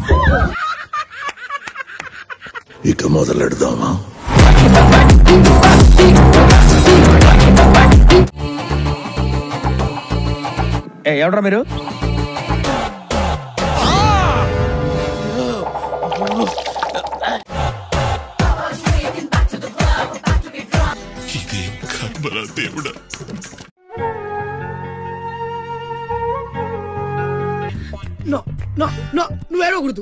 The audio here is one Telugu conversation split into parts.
ఇక మొదలెడదామా ఏ ఎవడ్రా మీరు ఇదేం కర్మరా దేవుడా నో నో నో నువ్వేడకూడదు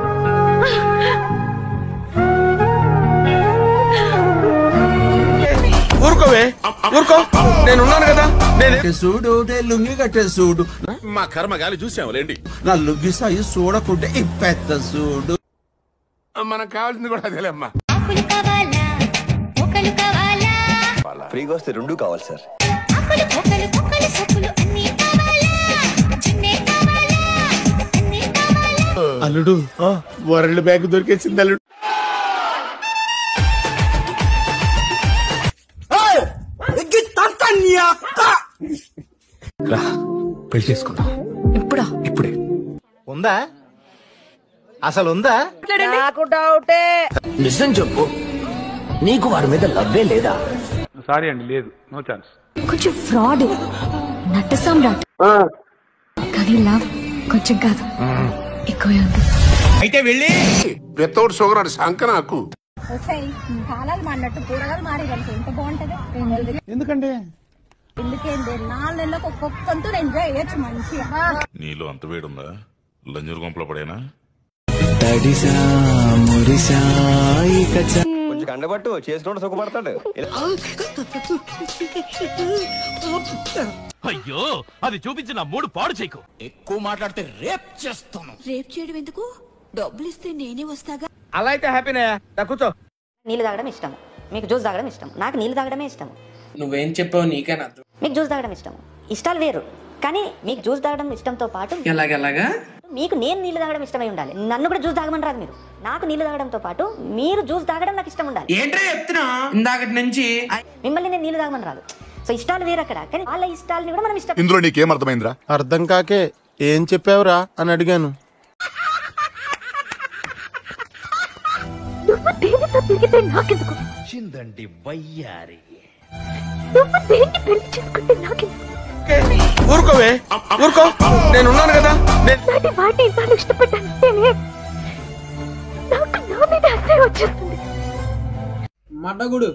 ఊరుకోవే ఊరుకో నేను ఉన్నాను కదా నేను చూడు లుంగి కట్టే చూడు మా కర్మ గాలి చూసాములేండి నా లుంగి సాయి చూడకుంటే ఈ పెద్ద చూడు మనకు కావాల్సింది కూడా అదేలేమ్మా ఆకులు కావాలా మొక్కలు కావాలా ఫ్రీగా వస్తే రెండు కావాలి సార్ ఆకులు మొక్కలు మొక్కలు సొక్కులు అన్నీ కావాలా చున్నే కావాలా అన్నీ కావాలా అల్లుడు వరల్డ్ బ్యాంక్ దొరికేసింది అల్లుడు పెళ్లి చేసుకుందాం ఇప్పుడా ఇప్పుడే ఉందా అసలు ఉందా నిజం చెప్పు నీకు వాడి మీద లవ్వే లేదా కొంచెం ఫ్రాడ్ నట్ట సామ్రాట్ కానీ లవ్ కొంచెం కాదు ఎక్కువే ఉంది అయితే వెళ్ళి వితౌట్ షుగర్ అది శంక నాకు కాలాలు మారినట్టు కూరగాయలు మారేదానికి ఎంత బాగుంటది ఎందుకంటే ఎందుకేంటి నాలుగు నెలలకు ఒక్కొక్క వంతు ఎంజాయ్ చేయొచ్చు మంచిగా నీలో అంత వేడుందా లంజూరు గుంపలో పడేనా కొంచెం కండబట్టు చేసినోడు సుఖపడతాడు అయ్యో అది చూపించిన మూడు పాడు చేయకు ఎక్కువ మాట్లాడితే రేప్ చేస్తాను రేపు చేయడం ఎందుకు డబ్బులు ఇస్తే నేనే వస్తాగా అలా అయితే హ్యాపీనే దా కూర్చో నీళ్ళు తాగడం ఇష్టం మీకు జ్యూస్ తాగడం ఇష్టం నాకు నీళ్ళు తాగడమే ఇష్టం నువ్వేం చెప్పావు నీకేనా మీకు జ్యూస్ తాగడం ఇష్టం ఇష్టాలు వేరు కానీ మీకు జ్యూస్ తాగడం ఇష్టంతో పాటు ఎలాగెలాగా మీకు నేను నీళ్ళు తాగడం ఇష్టమై ఉండాలి నన్ను కూడా జ్యూస్ తాగమని రాదు మీరు నాకు నీళ్ళు తాగడంతో పాటు మీరు జ్యూస్ తాగడం నాకు ఇష్టం ఉండాలి ఏంటో చెప్తున్నా ఇందాకటి నుంచి మిమ్మల్ని నేను నీళ్ళు తాగమని రాదు సో ఇష్టాలు వేరు అక్కడ కానీ వాళ్ళ ఇష్టాలని కూడా మనం ఇష్టం ఇందులో నీకేం అర్థమైందిరా అర్థం కాకే ఏం చెప్పావురా అని అడిగాను చిందండి వయ్యారి ఊరుకోవే ఊరుకో నేను ఉన్నాను కదా నేను మడ్డగుడు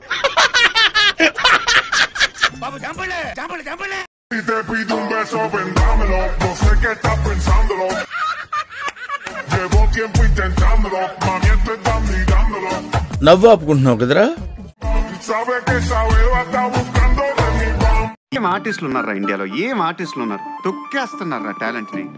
బాబు చంపలే చంపలే చంపలే te pido un beso, vendámelo. No sé qué estás pensándolo. Llevo tiempo intentándolo. Mami, esto está mirándolo. నవ్వు ఆపుకుంటున్నావు కదరా Sabe que esa beba está buscando de mi pan. ఏం ఆర్టిస్టులు ఉన్నారా ఇండియాలో ఏం ఆర్టిస్టులు ఉన్నారు తొక్కేస్తున్నారా టాలెంట్ ని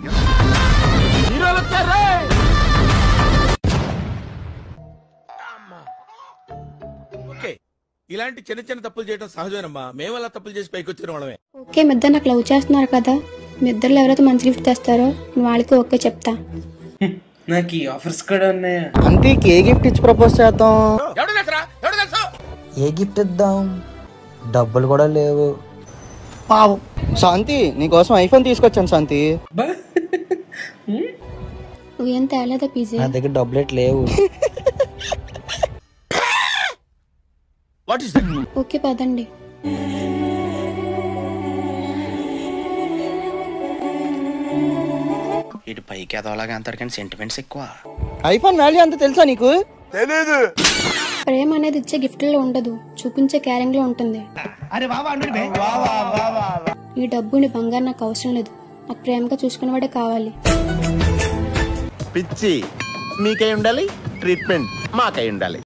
ఓకే ఇలాంటి చిన్న చిన్న తప్పులు చేయడం సహజమేనమ్మా మేము అలా తప్పులు చేసి పైకి వచ్చిన వాళ్ళమే ఓకే మీ ఇద్దరు నాకు లవ్ చేస్తున్నారు కదా మీ ఇద్దరు ఎవరైతే మంచి గిఫ్ట్ తెస్తారో నేను వాళ్ళకి ఓకే చెప్తా నాకు ఈ ఆఫర్స్ కూడా ఉన్నాయా అంతీకి ఏ గిఫ్ట్ ఇచ్చి ప్రపోజ్ చేద్దాం ఎవడు తెలుసరా ఎవడు తెలుసు ఏ గిఫ్ట్ ఇద్దాం డబ్బులు కూడా లేవు పావం శాంతి నీకోసం ఐఫోన్ తీసుకొచ్చాను శాంతి నువ్వేం తేలేదా పీజీ నా దగ్గర డబ్బులెట్ లేవు వాట్ ఇస్ ఓకే పదండి ఇటు పైకి ఎదవలాగా అంటారు కానీ సెంటిమెంట్స్ ఎక్కువ ఐఫోన్ వాల్యూ అంత తెలుసా నీకు ప్రేమ అనేది ఇచ్చే గిఫ్ట్లో ఉండదు చూపించే క్యారింగ్ లో ఉంటుంది ఈ డబ్బు నీ బంగారు నాకు అవసరం లేదు నాకు ప్రేమగా చూసుకునేవాడే కావాలి పిచ్చి మీకై ఉండాలి ట్రీట్మెంట్ మాకై ఉండాలి